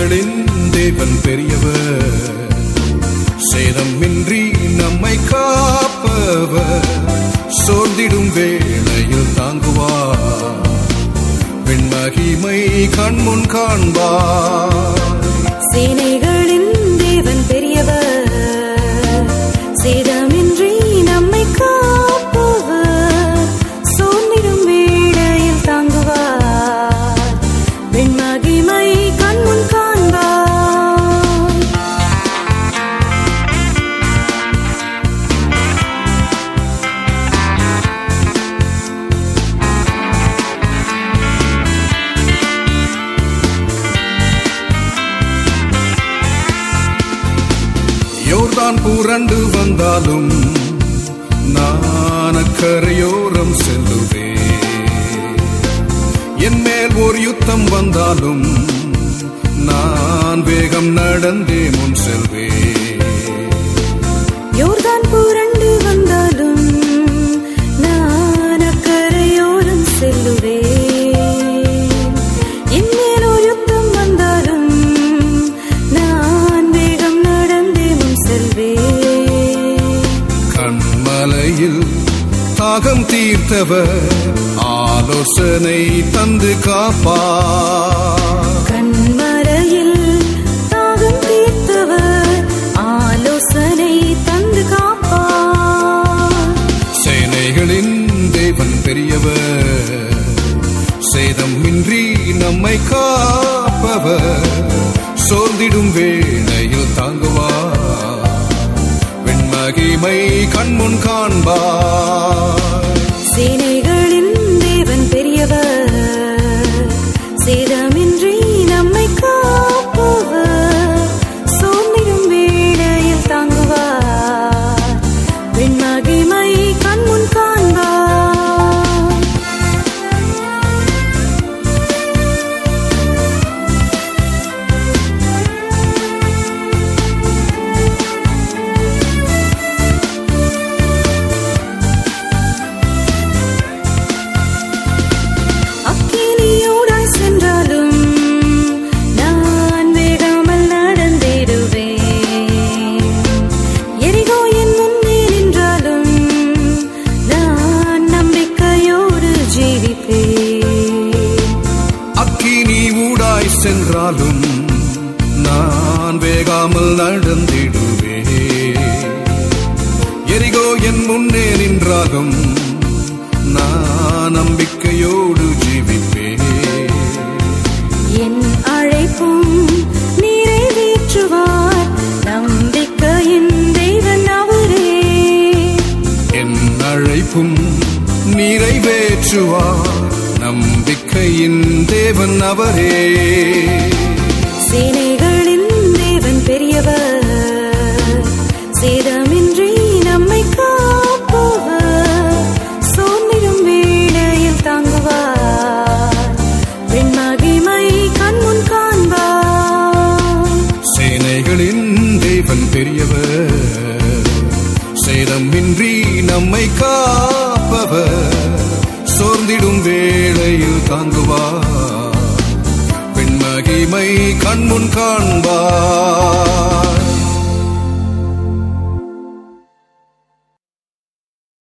சேனைகளின் தேவன் பெரியவர் சேதமின்றி நம்மை காப்பவர் சோர்ந்திடும் வேளையில் தாங்குவார் பெண்மகிமை கண்முன் காண்பார் சேனைகளின் தேவன் பெரியவர் சேதமின்றி நம்மை காப்பவர் சோர்ந்திடும் வேளையில் தாங்குவார் வெண்மகிமை கண்முன் காண்பார் யோர்தான் புரண்டு வந்தாலும் நான் அக்கரையோரம் செல்லுவேன் என் மேல் ஒரு யுத்தம் வந்தாலும் நான் வேகம் நடந்தே முன் செல்வேன் யோர்தான் புரண்டு வந்தாலும் நான் அக்கரையோரம் செல்லுவேன் என்மேல் ஒரு யுத்தம் வந்தாலும் நான் வேகம் நடந்தே முன் செல்வேன் கண்மலையில் தாகம் தீர்த்தவர் ஆலோசனை தந்து காப்பார் கண்மறையில் தாகம் தீர்த்தவர் ஆலோசனை தந்து காப்பார் சேனைகளின் தேவன் பெரியவர் சேதமின்றி நம்மை காப்பவர் சோர்ந்திடும் வேளையில் தாங்குவார் வெண்மகிமை கண்முன் காண்பார் சேனைகளின் தேவன் பெரியவர் சேதமின்றி நம்மை காப்பவர் சோர்ந்திடும் வேளையில் தாங்குவார் வெண்மகிமை கண்முன் காண்பார் அக்கினியோடாய் சென்றாலும் நான் வேகாமல் நடந்திடுவேன் எரிகோ என் முன்னே நின்றாலும் நான் நம்பிக்கையோடு ஜீவிப்பேன் அக்கினி ஊடாய் சென்றாலும் நான் வேகாமல் நடந்திடுவே எரிகோ என் முன்னே நின்றாலும் நான் நம்பிக்கையோடு ஜீவிப்பே என் அழைப்பும் நிறைவேற்றுவார் நம்பிக்கையின் தேவன் அவரே என் அழைப்பும் நிறைவேற்றுவார் நம்பிக்கையின் தேவன் அவரே சேனைகளின் தேவன் பெரியவர் சேதமின்றி நம்மை காப்பவர் சோர்ந்திடும் வேளையில் தாங்குவார் வெண்மகிமை கண்முன் காண்பார் சேனைகளின் தேவன் பெரியவர் சேதமின்றி நம்மை காப்பவர் சோர்ந்திடும் வேளையில் தாங்குவார் பெண்மகிமை கண்முன் காண்பார்